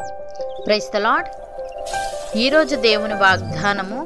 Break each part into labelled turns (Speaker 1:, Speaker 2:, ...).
Speaker 1: price the lord ఈరోజు దేవుని వాగ్దానము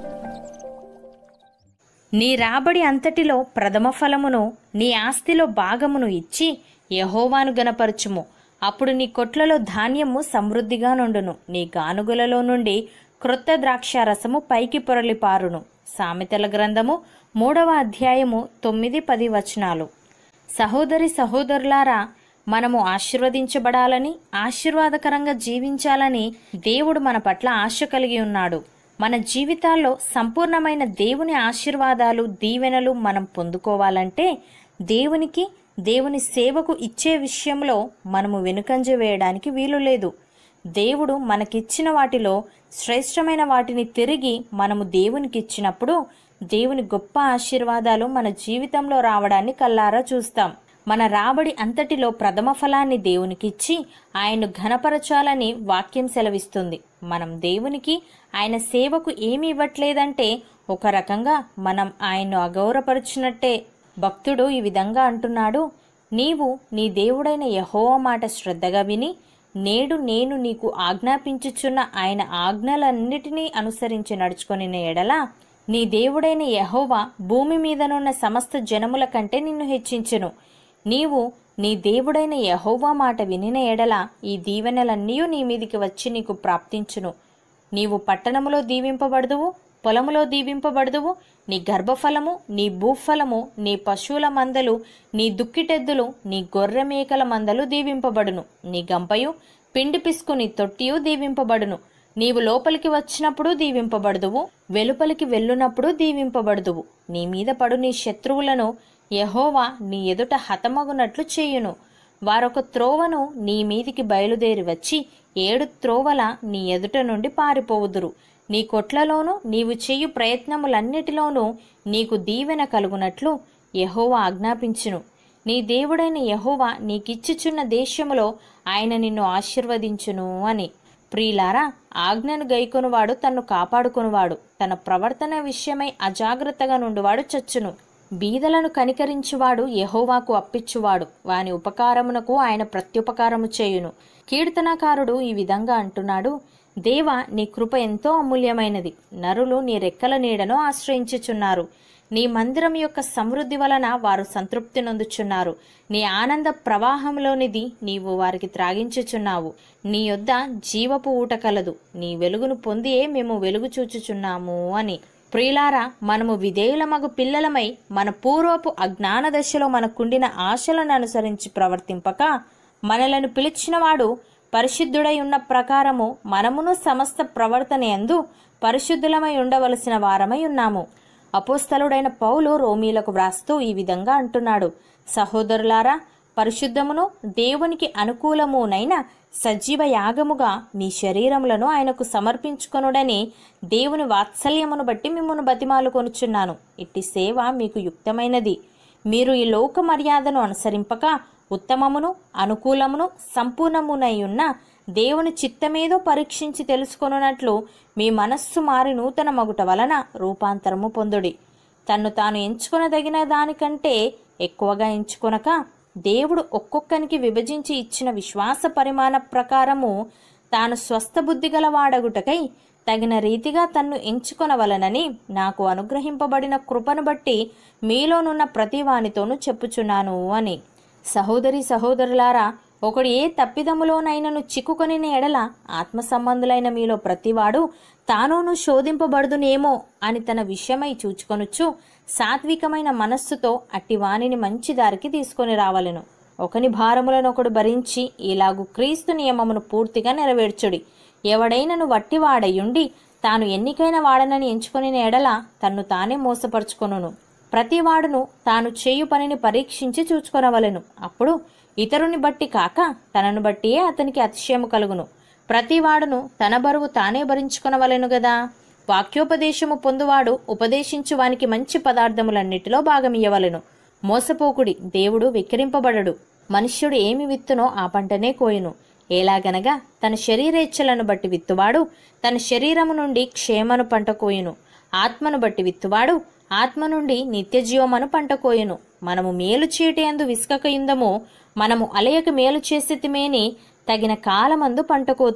Speaker 2: నీ రాబడి అంతటిలో ప్రథమ ఫలమును నీ ఆస్తిలో భాగమును ఇచ్చి యహోవాను గనపరచుము అప్పుడు నీ కొట్లలో ధాన్యము సమృద్ధిగా నుండును నీ గానుగులలో నుండి క్రొత్త ద్రాక్షారసము పైకి పొరలి పారును సామెతల గ్రంథము మూడవ అధ్యాయము తొమ్మిది పది వచనాలు సహోదరి సహోదరులారా మనము ఆశీర్వదించబడాలని ఆశీర్వాదకరంగా జీవించాలని దేవుడు మన పట్ల ఆశ కలిగి ఉన్నాడు మన జీవితాల్లో సంపూర్ణమైన దేవుని ఆశీర్వాదాలు దీవెనలు మనం పొందుకోవాలంటే దేవునికి దేవుని సేవకు ఇచ్చే విషయంలో మనము వెనుకంజ వేయడానికి వీలు లేదు దేవుడు మనకిచ్చిన వాటిలో శ్రేష్టమైన వాటిని తిరిగి మనము దేవునికి ఇచ్చినప్పుడు దేవుని గొప్ప ఆశీర్వాదాలు మన జీవితంలో రావడాన్ని కల్లారా చూస్తాం మన రాబడి అంతటిలో ప్రథమ ఫలాన్ని దేవునికిచ్చి ఆయన్ను ఘనపరచాలని వాక్యం సెలవిస్తుంది మనం దేవునికి ఆయన సేవకు ఏమి ఇవ్వట్లేదంటే ఒక రకంగా మనం ఆయన్ను అగౌరపరుచినట్టే భక్తుడు ఈ విధంగా అంటున్నాడు నీవు నీ దేవుడైన యహోవా మాట శ్రద్ధగా విని నేడు నేను నీకు ఆజ్ఞాపించుచున్న ఆయన ఆజ్ఞలన్నిటినీ అనుసరించి నడుచుకొని ఎడల నీ దేవుడైన యహోవా భూమి మీదనున్న సమస్త జనముల కంటే నిన్ను హెచ్చించును నీవు నీ దేవుడైన యహోవా మాట వినిన ఎడల ఈ దీవెనలన్నీ నీ మీదికి వచ్చి నీకు ప్రాప్తించును నీవు పట్టణములో దీవింపబడదువు పొలములో దీవింపబడదువు నీ గర్భఫలము నీ భూఫలము నీ పశువుల మందలు నీ దుక్కిటెద్దులు నీ గొర్రె మేకల మందలు దీవింపబడును నీ గంపయు పిండి పిసుకు నీ తొట్టియు దీవింపబడును నీవు లోపలికి వచ్చినప్పుడు దీవింపబడదువు వెలుపలికి వెళ్ళునప్పుడు దీవింపబడదువు నీ మీద పడు నీ శత్రువులను యహోవా నీ ఎదుట హతమగునట్లు చేయును వారొక త్రోవను నీ మీదికి బయలుదేరి వచ్చి ఏడు త్రోవల నీ ఎదుట నుండి పారిపోవుదురు నీ కొట్లలోనూ నీవు చేయు ప్రయత్నములన్నిటిలోనూ నీకు దీవెన కలుగునట్లు యహోవా ఆజ్ఞాపించును నీ దేవుడైన యహోవా నీకిచ్చుచున్న దేశములో ఆయన నిన్ను ఆశీర్వదించును అని ప్రియులారా ఆజ్ఞను గైకొనువాడు తన్ను కాపాడుకొనువాడు తన ప్రవర్తన విషయమై అజాగ్రత్తగా నుండివాడు చచ్చును బీదలను కనికరించువాడు యహోవాకు అప్పిచ్చువాడు వాని ఉపకారమునకు ఆయన ప్రత్యుపకారము చేయును కీర్తనకారుడు ఈ విధంగా అంటున్నాడు దేవా నీ కృప ఎంతో అమూల్యమైనది నరులు నీ రెక్కల నీడను ఆశ్రయించుచున్నారు నీ మందిరం యొక్క సమృద్ధి వలన వారు సంతృప్తి నొందుచున్నారు నీ ఆనంద ప్రవాహంలోనిది నీవు వారికి త్రాగించుచున్నావు నీ యొద్ద జీవపు ఊట కలదు నీ వెలుగును పొందియే మేము వెలుగు చూచుచున్నాము అని ప్రియులారా మనము విధేయులమగు పిల్లలమై మన పూర్వపు అజ్ఞాన దశలో మనకుండిన ఆశలను అనుసరించి ప్రవర్తింపక మనలను పిలిచినవాడు పరిశుద్ధుడై ఉన్న ప్రకారము మనమును సమస్త ప్రవర్తన యందు పరిశుద్ధులమై ఉండవలసిన వారమై ఉన్నాము అపోస్తలుడైన పౌలు రోమీలకు వ్రాస్తూ ఈ విధంగా అంటున్నాడు సహోదరులారా పరిశుద్ధమును దేవునికి అనుకూలమునైన సజీవ యాగముగా మీ శరీరములను ఆయనకు సమర్పించుకొనుడని దేవుని వాత్సల్యమును బట్టి మిమ్మల్ని బతిమాలు కొనుచున్నాను ఇట్టి సేవ మీకు యుక్తమైనది మీరు ఈ లోక మర్యాదను అనుసరింపక ఉత్తమమును అనుకూలమును సంపూర్ణమునై ఉన్న దేవుని చిత్తమేదో పరీక్షించి తెలుసుకొనున్నట్లు మీ మనస్సు మారి నూతన మగుట వలన రూపాంతరము పొందుడి తన్ను తాను ఎంచుకొనదగిన దానికంటే ఎక్కువగా ఎంచుకొనక దేవుడు ఒక్కొక్కనికి విభజించి ఇచ్చిన విశ్వాస పరిమాణ ప్రకారము తాను స్వస్థ బుద్ధి గల వాడగుటకై తగిన రీతిగా తన్ను ఎంచుకొనవలనని నాకు అనుగ్రహింపబడిన కృపను బట్టి మీలోనున్న ప్రతి వానితోనూ చెప్పుచున్నాను అని సహోదరి సహోదరులారా ఒకడు ఏ తప్పిదములోనైనను చిక్కుకొని ఎడల ఆత్మ సంబంధులైన మీలో ప్రతివాడు తానూను శోధింపబడుదునేమో అని తన విషయమై చూచుకొనుచు సాత్వికమైన మనస్సుతో అట్టి వానిని మంచి దారికి తీసుకొని రావలెను ఒకని భారములను ఒకడు భరించి ఇలాగు క్రీస్తు నియమమును పూర్తిగా నెరవేర్చుడి ఎవడైనను వట్టివాడయుండి తాను ఎన్నికైన వాడనని ఎంచుకొని ఎడల తన్ను తానే మోసపరుచుకొనును ప్రతివాడును తాను చేయు పనిని పరీక్షించి చూచుకొనవలెను అప్పుడు ఇతరుని బట్టి కాక తనను బట్టియే అతనికి అతిశయము కలుగును ప్రతివాడును తన బరువు తానే భరించుకొనవలెను గదా వాక్యోపదేశము పొందువాడు ఉపదేశించు వానికి మంచి పదార్థములన్నిటిలో భాగమియ్యవలెను మోసపోకుడి దేవుడు వెక్కిరింపబడడు మనుష్యుడు ఏమి విత్తునో ఆ పంటనే కోయును ఎలాగనగా తన శరీరేచ్ఛలను బట్టి విత్తువాడు తన శరీరము నుండి క్షేమను పంట కోయును ఆత్మను బట్టి విత్తువాడు ఆత్మ నుండి నిత్యజీవమను పంట కోయును మనము మేలు చీటి అందు విసుకక యుందము మనము అలయక మేలు చేసితిమేని తగిన కాలమందు పంట కోతుము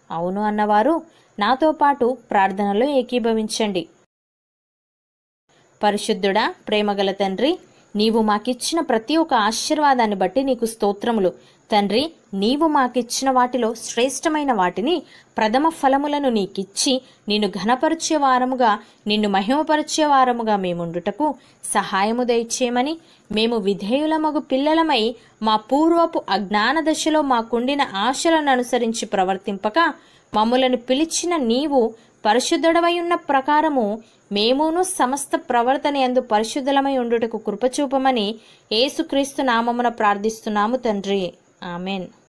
Speaker 2: అవును అన్నవారు నాతో పాటు ప్రార్థనలో ఏకీభవించండి పరిశుద్ధుడా ప్రేమగల తండ్రి నీవు మాకిచ్చిన ప్రతి ఒక్క ఆశీర్వాదాన్ని బట్టి నీకు స్తోత్రములు తండ్రి నీవు మాకిచ్చిన వాటిలో శ్రేష్టమైన వాటిని ప్రథమ ఫలములను నీకిచ్చి నిన్ను ఘనపరిచే వారముగా నిన్ను మహిమపరిచే వారముగా మేముండుటకు సహాయము దయచేయమని మేము విధేయులమగు పిల్లలమై మా పూర్వపు అజ్ఞాన దశలో మాకుండిన ఆశలను అనుసరించి ప్రవర్తింపక మమ్ములను పిలిచిన నీవు పరిశుద్ధుడవై ఉన్న ప్రకారము మేమును సమస్త ప్రవర్తన యందు పరిశుద్ధులమై ఉండుటకు కృపచూపమని యేసుక్రీస్తు నామమున ప్రార్థిస్తున్నాము తండ్రి ఆమెన్